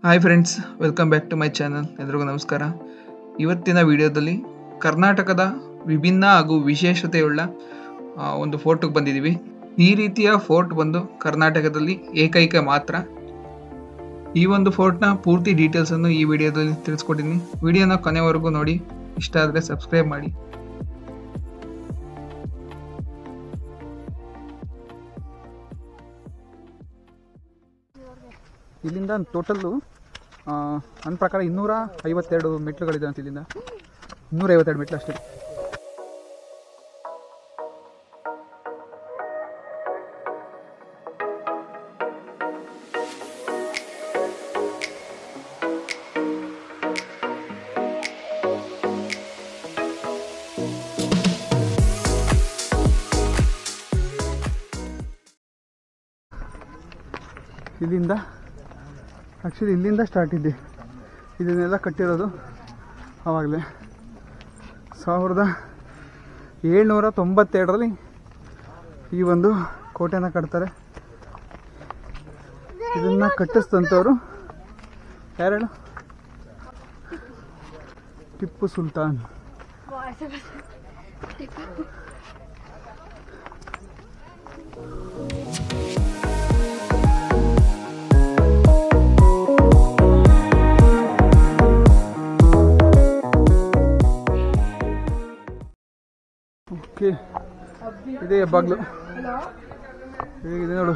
hi friends welcome back to my channel ಎಲ್ರಿಗೂ ನಮಸ್ಕಾರ ಇವತ್ತಿನ ವಿಡಿಯೋದಲ್ಲಿ ಕರ್ನಾಟಕದ ವಿಭಿನ್ನ ಹಾಗೂ ವಿಶೇಷತೆಯುಳ್ಳ ಆ, ಒಂದು ಫೋರ್ಟ್ಗೆ ಬಂದಿದ್ದೀವಿ ಈ ರೀತಿಯ ಫೋರ್ಟ್ ಬಂದು ಕರ್ನಾಟಕದಲ್ಲಿ ಏಕೈಕ ಮಾತ್ರ ಈ ಒಂದು ಫೋರ್ಟ್ನ ಪೂರ್ತಿ ಡೀಟೇಲ್ಸನ್ನು ಈ ವಿಡಿಯೋದಲ್ಲಿ ತಿಳಿಸ್ಕೊಟ್ಟಿದ್ದೀನಿ ವಿಡಿಯೋನ ಕೊನೆವರೆಗೂ ನೋಡಿ ಇಷ್ಟ ಆದರೆ ಸಬ್ಸ್ಕ್ರೈಬ್ ಮಾಡಿ ಇಲ್ಲಿಂದ ಟೋಟಲ್ಲು ನನ್ನ ಪ್ರಕಾರ ಇನ್ನೂರ ಐವತ್ತೆರಡು ಮೆಟ್ಲುಗಳಿದೆ ಅಂತ ಇಲ್ಲಿಂದ ಇನ್ನೂರ ಐವತ್ತೆರಡು ಮೆಟ್ಲು ಅಷ್ಟೇ ಇಲ್ಲಿಂದ ಆ್ಯಕ್ಚುಲಿ ಇಲ್ಲಿಂದ ಸ್ಟಾರ್ಟ್ ಇದ್ದೆ ಇದನ್ನೆಲ್ಲ ಕಟ್ಟಿರೋದು ಆವಾಗಲೇ ಸಾವಿರದ ಏಳ್ನೂರ ತೊಂಬತ್ತೆರಡರಲ್ಲಿ ಈ ಒಂದು ಕೋಟೆನ ಕಟ್ತಾರೆ ಇದನ್ನು ಕಟ್ಟಿಸಿದಂಥವ್ರು ಯಾರು ಟಿಪ್ಪು ಸುಲ್ತಾನ್ ಓಕೆ ಇದೇ ಹೆಬ್ಬಾಗ್ಲು ಹೇಗಿದೆ ನೋಡು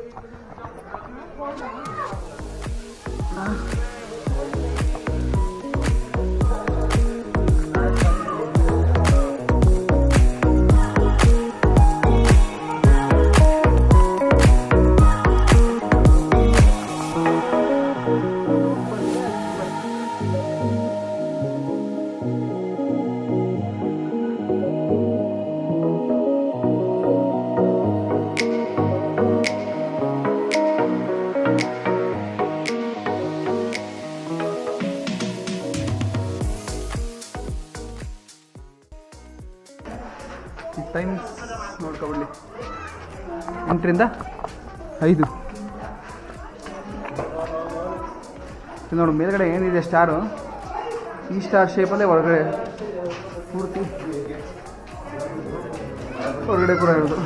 ಟೈಮ್ಸ್ ನೋಡ್ಕೊಬಿಡ್ಲಿ ಎಂಟರಿಂದ ಐದು ಇದು ನೋಡು ಮೇಲ್ಗಡೆ ಏನಿದೆ ಸ್ಟಾರು ಈ ಸ್ಟಾರ್ ಶೇಪಲ್ಲೇ ಹೊರಗಡೆ ಪೂರ್ತಿ ಹೊರಗಡೆ ಕೂಡ ಇರೋದು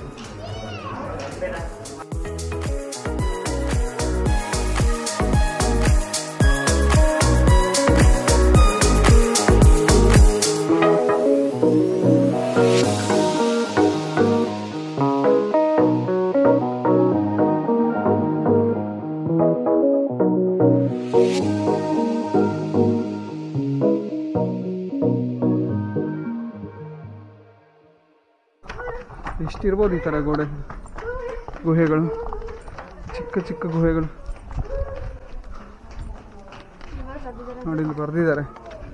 ಎಷ್ಟಿರ್ಬೋದು ಈ ಥರ ಗೋಡೆ ಗುಹೆಗಳು ಚಿಕ್ಕ ಚಿಕ್ಕ ಗುಹೆಗಳು ನೋಡಿ ಇಲ್ಲಿ ಬರೆದಿದ್ದಾರೆ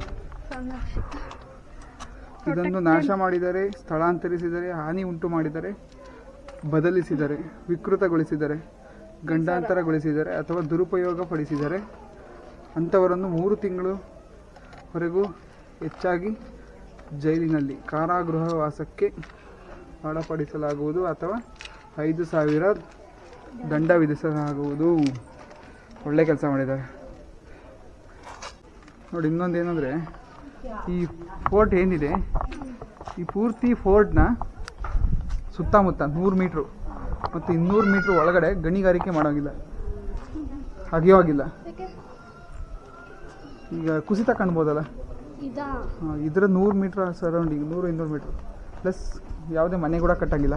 ಇದನ್ನು ನಾಶ ಮಾಡಿದರೆ ಸ್ಥಳಾಂತರಿಸಿದರೆ ಹಾನಿ ಉಂಟು ಮಾಡಿದರೆ ಬದಲಿಸಿದರೆ ವಿಕೃತಗೊಳಿಸಿದರೆ ಗಂಡಾಂತರಗೊಳಿಸಿದರೆ ಅಥವಾ ದುರುಪಯೋಗಪಡಿಸಿದರೆ ಅಂಥವರನ್ನು ಮೂರು ತಿಂಗಳವರೆಗೂ ಹೆಚ್ಚಾಗಿ ಜೈಲಿನಲ್ಲಿ ಕಾರಾಗೃಹವಾಸಕ್ಕೆ ಒಳಪಡಿಸಲಾಗುವುದು ಅಥವಾ ಐದು ಸಾವಿರ ದಂಡ ವಿಧಿಸಲಾಗುವುದು ಒಳ್ಳೆ ಕೆಲಸ ಮಾಡಿದ್ದಾರೆ ನೋಡಿ ಇನ್ನೊಂದು ಏನಂದರೆ ಈ ಫೋರ್ಟ್ ಏನಿದೆ ಈ ಪೂರ್ತಿ ಫೋರ್ಟ್ನ ಸುತ್ತಮುತ್ತ ನೂರು ಮೀಟ್ರು ಮತ್ತು ಇನ್ನೂರು ಮೀಟ್ರ್ ಒಳಗಡೆ ಗಣಿಗಾರಿಕೆ ಮಾಡೋಂಗಿಲ್ಲ ಅಗೆಯೋ ಆಗಿಲ್ಲ ಈಗ ಕುಸಿತ ಕಾಣ್ಬೋದಲ್ಲ ಇದಾ ಆ, ಇದರ ನೂರು ಮೀಟ್ರ್ ಸರೌಂಡಿಂಗ್ ನೂರು ಇನ್ನೂರು ಮೀಟ್ರ್ ಪ್ಲಸ್ ಯಾವುದೇ ಮನೆ ಕೂಡ ಕಟ್ಟಂಗಿಲ್ಲ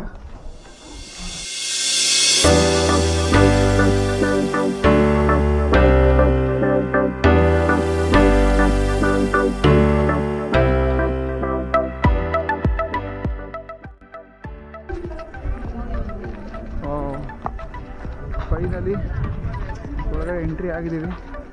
ಫೈನಲಿ ಒಳಗಡೆ ಎಂಟ್ರಿ ಆಗಿದ್ದೀವಿ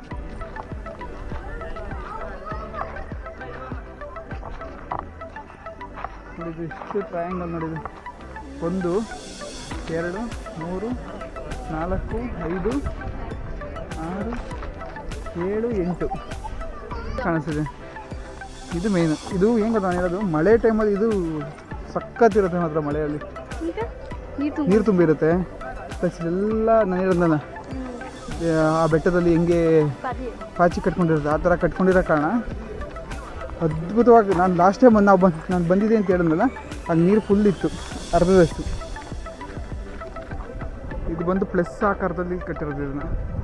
ನೋಡಿದ್ದು ಎಷ್ಟು ಟ್ರಯಾಂಗಲ್ ನೋಡಿದ್ದು ಒಂದು ಎರಡು ಮೂರು ನಾಲ್ಕು ಐದು ಆರು ಏಳು ಎಂಟು ಕಾಣಿಸ್ತಿದೆ ಇದು ಮೇಯ್ನು ಇದು ಹೆಂಗೆ ಗೊತ್ತಾ ನಾನು ಹೇಳೋದು ಮಳೆ ಟೈಮಲ್ಲಿ ಇದು ಸಖತ್ತಿರುತ್ತೆ ಮಾತ್ರ ಮಳೆಯಲ್ಲಿ ಈಗ ನೀರು ತುಂಬ ನೀರು ತುಂಬಿರುತ್ತೆ ಪ್ಲಸ್ ಎಲ್ಲ ನೆನೆಯೋದಲ್ಲ ಆ ಬೆಟ್ಟದಲ್ಲಿ ಹೆಂಗೆ ಪಾಚಿ ಕಟ್ಕೊಂಡಿರೋದು ಆ ಥರ ಕಟ್ಕೊಂಡಿರೋ ಕಾರಣ ಅದ್ಭುತವಾಗಿ ನಾನು ಲಾಸ್ಟ್ ಟೈಮ್ ನಾವು ಬಂದು ನಾನು ಬಂದಿದ್ದೆ ಅಂತ ಹೇಳಿದ್ನಲ್ಲ ಅಲ್ಲಿ ನೀರು ಫುಲ್ ಇತ್ತು ಅರ್ಧದಷ್ಟು ಇದು ಬಂದು ಪ್ಲಸ್ ಆಕಾರದಲ್ಲಿ ಕಟ್ಟಿರೋದು ಇದನ್ನ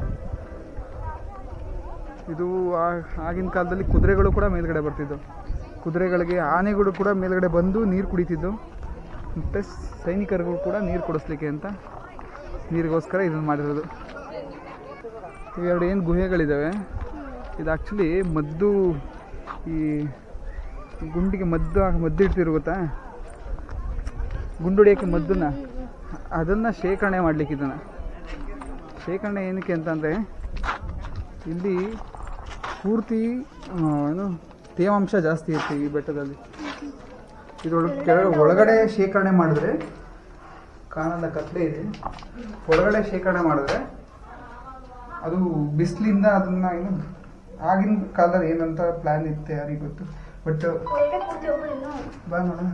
ಇದು ಆ- ಆಗಿನ ಕಾಲದಲ್ಲಿ ಕುದುರೆಗಳು ಕೂಡ ಮೇಲ್ಗಡೆ ಬರ್ತಿದ್ದವು ಕುದುರೆಗಳಿಗೆ ಆನೆಗಳು ಕೂಡ ಮೇಲ್ಗಡೆ ಬಂದು ನೀರು ಕುಡಿತಿದ್ದು ಪ್ಲಸ್ ಸೈನಿಕರಿಗೂ ಕೂಡ ನೀರು ಕುಡಿಸ್ಲಿಕ್ಕೆ ಅಂತ ನೀರಿಗೋಸ್ಕರ ಇದನ್ನು ಮಾಡಿರೋದು ಇವೆರಡು ಏನು ಗುಹೆಗಳಿದ್ದಾವೆ ಇದು ಆ್ಯಕ್ಚುಲಿ ಮದ್ದು ಈ ಗುಂಡಿಗೆ ಮದ್ದು ಹಾಕಿ ಮದ್ದು ಇಡ್ತಿರು ಗೊತ್ತಾ ಗುಂಡು ಹೊಡಿಯೋಕ್ಕೆ ಮದ್ದನ್ನ ಅದನ್ನು ಶೇಖರಣೆ ಮಾಡ್ಲಿಕ್ಕೆ ಇದನ್ನು ಶೇಖರಣೆ ಏನಕ್ಕೆ ಅಂತಂದರೆ ಇಲ್ಲಿ ಪೂರ್ತಿ ಆ, ಏನು ತೇವಾಂಶ ಜಾಸ್ತಿ ಇರುತ್ತೆ ಈ ಬೆಟ್ಟದಲ್ಲಿ ಇದ್ರೊಳಗೆ ಕೆಳಗೆ ಒಳಗಡೆ ಶೇಖರಣೆ ಮಾಡಿದ್ರೆ ಕಾಣಲ್ಲ ಕತ್ಲೆ ಇದೆ ಒಳಗಡೆ ಶೇಖರಣೆ ಮಾಡಿದ್ರೆ ಅದು ಬಿಸಿಲಿಂದ ಅದನ್ನ ಏನು ಆಗಿನ ಕಾಲದಲ್ಲಿ ಏನಂತ ಪ್ಲಾನ್ ಇರುತ್ತೆ ಯಾರಿಗೆ ಗೊತ್ತು ಬಟ್ ಬಾ ನೋಡೋಣ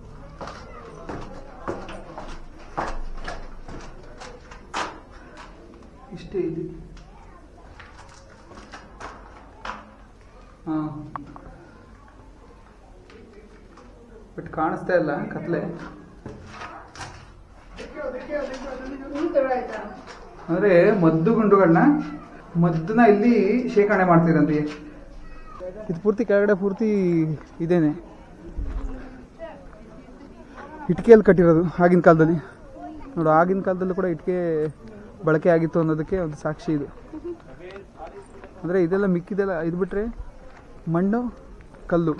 ಇಷ್ಟೇ ಇದೆ ಹಾಂ ಬಟ್ ಕಾಣಿಸ್ತಾ ಇಲ್ಲ ಕತ್ಲೆ ಅಂದರೆ ಮದ್ದು ಗುಂಡುಗಳನ್ನ ಮದ್ದನ್ನ ಇಲ್ಲಿ ಶೇಖರಣೆ ಮಾಡ್ತೀರಂತೆ ಇದು ಪೂರ್ತಿ ಕೆಳಗಡೆ ಪೂರ್ತಿ ಇದೇನೆ ಇಟ್ಕೆಯಲ್ಲಿ ಕಟ್ಟಿರೋದು ಆಗಿನ ಕಾಲದಲ್ಲಿ ನೋಡು ಆಗಿನ ಕಾಲದಲ್ಲೂ ಕೂಡ ಇಟ್ಕೆ ಬಳಕೆ ಆಗಿತ್ತು ಅನ್ನೋದಕ್ಕೆ ಒಂದು ಸಾಕ್ಷಿ ಇದು ಅಂದರೆ ಇದೆಲ್ಲ ಮಿಕ್ಕಿದೆಲ್ಲ ಇದು ಬಿಟ್ಟರೆ ಮಣ್ಣು ಕಲ್ಲು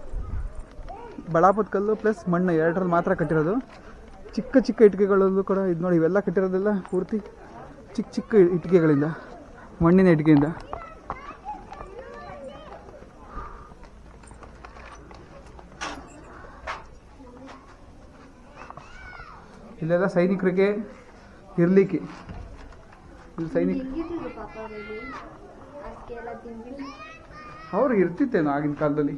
ಬಳಾಪದ ಕಲ್ಲು ಪ್ಲಸ್ ಮಣ್ಣು ಎರಡರಲ್ಲಿ ಮಾತ್ರ ಕಟ್ಟಿರೋದು ಚಿಕ್ಕ ಚಿಕ್ಕ ಇಟ್ಟಿಗೆಗಳಲ್ಲೂ ಕೂಡ ಇದು ನೋಡಿ ಇವೆಲ್ಲ ಕಟ್ಟಿರೋದೆಲ್ಲ ಪೂರ್ತಿ ಚಿಕ್ಕ ಚಿಕ್ಕ ಇಟ್ಟಿಗೆಗಳಿಂದ ಮಣ್ಣಿನ ಇಟ್ಟಿಗೆಯಿಂದ ಇಲ್ಲೆಲ್ಲ ಸೈನಿಕರಿಗೆ ಇರ್ಲಿಕ್ಕೆ ಇಲ್ಲಿ ಸೈನಿಕ ಅವ್ರು ಇರ್ತಿತ್ತೇನೋ ಆಗಿನ ಕಾಲದಲ್ಲಿ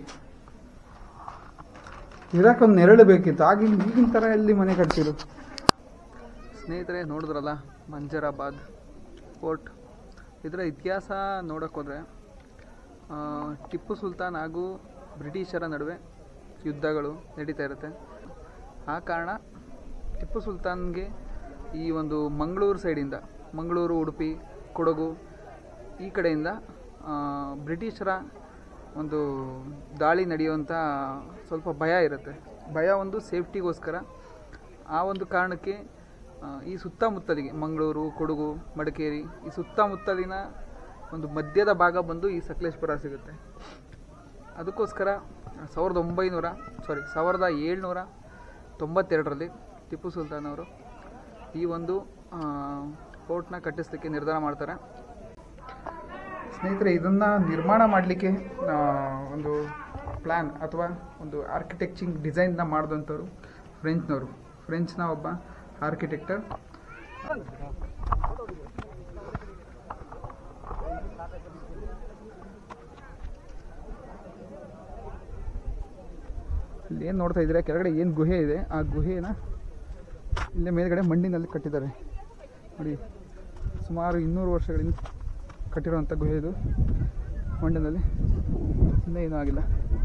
ಇರಕ್ಕೊಂದು ನೆರಳು ಬೇಕಿತ್ತು ಆಗಿನ ಈಗಿನ ಥರ ಎಲ್ಲಿ ಮನೆ ಕಟ್ತಿರು ಸ್ನೇಹಿತರೆ ನೋಡಿದ್ರಲ್ಲ ಮಂಜರಾಬಾದ್ ಫೋರ್ಟ್ ಇದರ ಇತಿಹಾಸ ನೋಡೋಕೆ ಹೋದರೆ ಟಿಪ್ಪು ಸುಲ್ತಾನ್ ಹಾಗೂ ಬ್ರಿಟಿಷರ ನಡುವೆ ಯುದ್ಧಗಳು ನಡೀತಾ ಇರುತ್ತೆ ಆ ಕಾರಣ ಟಿಪ್ಪು ಸುಲ್ತಾನ್ಗೆ ಈ ಒಂದು ಮಂಗಳೂರು ಸೈಡಿಂದ ಮಂಗಳೂರು ಉಡುಪಿ ಕೊಡಗು ಈ ಕಡೆಯಿಂದ ಆ, ಬ್ರಿಟಿಷರ ಒಂದು ದಾಳಿ ನಡೆಯುವಂಥ ಸ್ವಲ್ಪ ಭಯ ಇರುತ್ತೆ ಭಯ ಒಂದು ಸೇಫ್ಟಿಗೋಸ್ಕರ ಆ ಒಂದು ಕಾರಣಕ್ಕೆ ಆ, ಈ ಸುತ್ತಮುತ್ತಲಿಗೆ ಮಂಗಳೂರು ಕೊಡಗು ಮಡಿಕೇರಿ ಈ ಸುತ್ತಮುತ್ತಲಿನ ಒಂದು ಮಧ್ಯದ ಭಾಗ ಬಂದು ಈ ಸಕಲೇಶ್ಪುರ ಸಿಗುತ್ತೆ ಅದಕ್ಕೋಸ್ಕರ ಸಾವಿರದ ಒಂಬೈನೂರ ಸಾರಿ ಸಾವಿರದ ಏಳ್ನೂರ ತೊಂಬತ್ತೆರಡರಲ್ಲಿ ಟಿಪ್ಪು ಸುಲ್ತಾನ್ ಅವರು ಈ ಒಂದು ಫೋರ್ಟ್ನ ಕಟ್ಟಿಸ್ಲಿಕ್ಕೆ ನಿರ್ಧಾರ ಮಾಡ್ತಾರೆ ಸ್ನೇಹಿತರೆ ಇದನ್ನು ನಿರ್ಮಾಣ ಮಾಡಲಿಕ್ಕೆ ಒಂದು ಪ್ಲ್ಯಾನ್ ಅಥವಾ ಒಂದು ಆರ್ಕಿಟೆಕ್ಚಿಂಗ್ ಡಿಸೈನ್ನ ಮಾಡಿದಂಥವ್ರು ಫ್ರೆಂಚ್ನವರು ಫ್ರೆಂಚ್ನ ಒಬ್ಬ ಆರ್ಕಿಟೆಕ್ಟರ್ ಇಲ್ಲಿ ಏನು ನೋಡ್ತಾ ಇದ್ದೀರಾ ಕೆಳಗಡೆ ಏನು ಗುಹೆ ಇದೆ ಆ ಗುಹೆನ ಇಲ್ಲೇ ಮೇಲ್ಗಡೆ ಮಣ್ಣಿನಲ್ಲಿ ಕಟ್ಟಿದ್ದಾರೆ ನೋಡಿ ಸುಮಾರು ಇನ್ನೂರು ವರ್ಷಗಳಿಂದ ಕಟ್ಟಿರುವಂಥ ಗುಹೆ ಇದು ಮಣ್ಣಿನಲ್ಲಿ ಇನ್ನೂ ಏನೂ ಆಗಿಲ್ಲ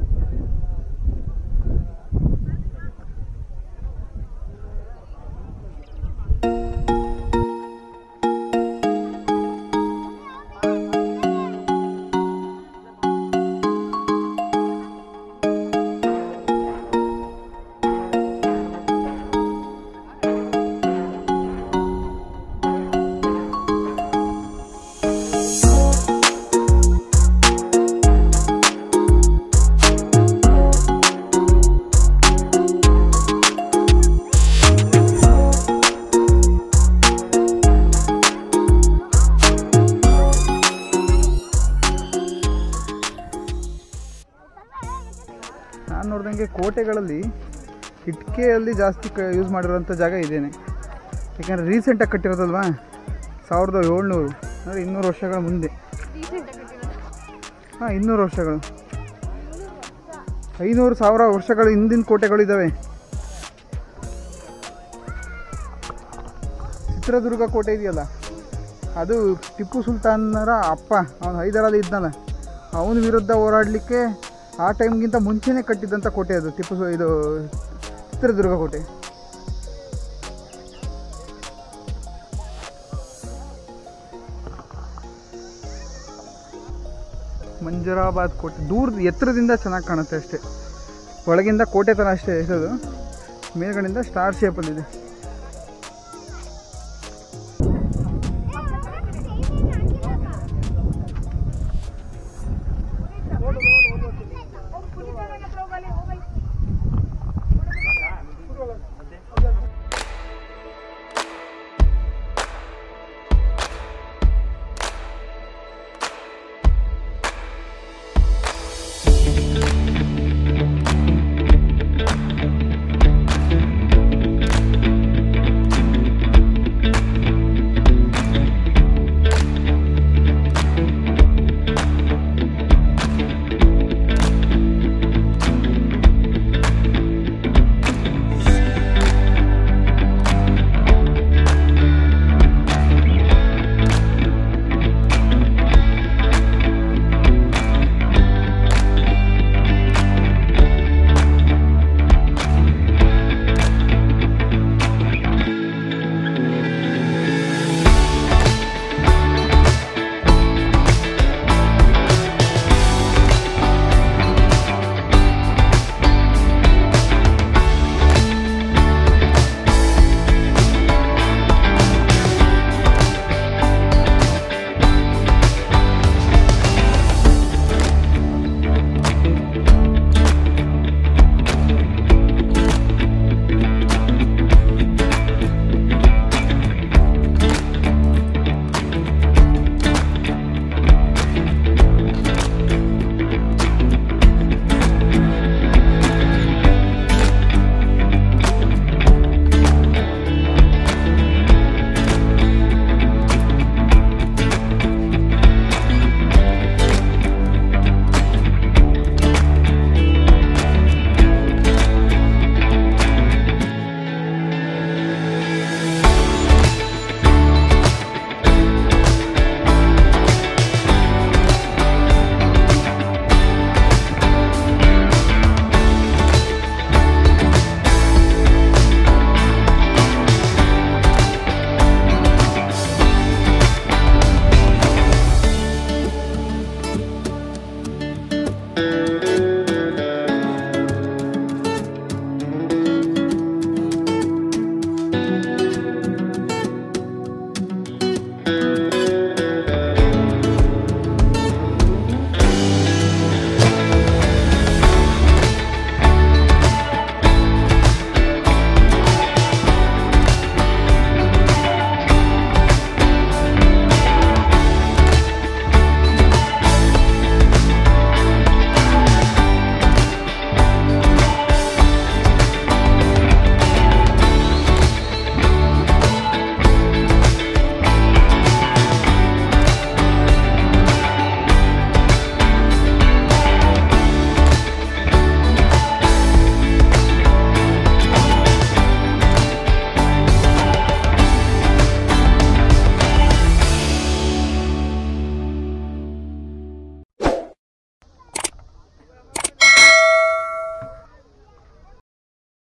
ನಾನು ನೋಡ್ದಂಗೆ ಕೋಟೆಗಳಲ್ಲಿ ಇಟ್ಕೆಯಲ್ಲಿ ಜಾಸ್ತಿ ಕ ಯೂಸ್ ಮಾಡಿರೋಂಥ ಜಾಗ ಇದೇನೆ ಯಾಕೆಂದರೆ ರೀಸೆಂಟಾಗಿ ಕಟ್ಟಿರೋದಲ್ವಾ ಸಾವಿರದ ಏಳ್ನೂರು ಅಂದರೆ ಇನ್ನೂರು ವರ್ಷಗಳ ಮುಂದೆ ಹಾಂ ಇನ್ನೂರು ವರ್ಷಗಳು ಐನೂರು ಸಾವಿರ ವರ್ಷಗಳ ಹಿಂದಿನ ಕೋಟೆಗಳಿದ್ದಾವೆ ಚಿತ್ರದುರ್ಗ ಕೋಟೆ ಇದೆಯಲ್ಲ ಅದು ಟಿಪ್ಪು ಸುಲ್ತಾನರ ಅಪ್ಪ ಅವನು ಹೈದರಾಲಿ ಇದ್ನಲ್ಲ ಅವನ ವಿರುದ್ಧ ಹೋರಾಡಲಿಕ್ಕೆ ಆ ಟೈಮ್ಗಿಂತ ಮುಂಚೆನೇ ಕಟ್ಟಿದ್ದಂಥ ಕೋಟೆ ಅದು ಟಿಪ್ಪು ಸು- ಇದು ಚಿತ್ರದುರ್ಗ ಕೋಟೆ ಮಂಜರಾಬಾದ್ ಕೋಟೆ ದೂರದ ಎತ್ತರದಿಂದ ಚೆನ್ನಾಗಿ ಕಾಣುತ್ತೆ ಅಷ್ಟೇ ಒಳಗಿಂದ ಕೋಟೆ ಥರ ಅಷ್ಟೇ ಇರೋದು ಮೇಲ್ಗಡೆಯಿಂದ ಸ್ಟಾರ್ ಶೇಪಲ್ಲಿದೆ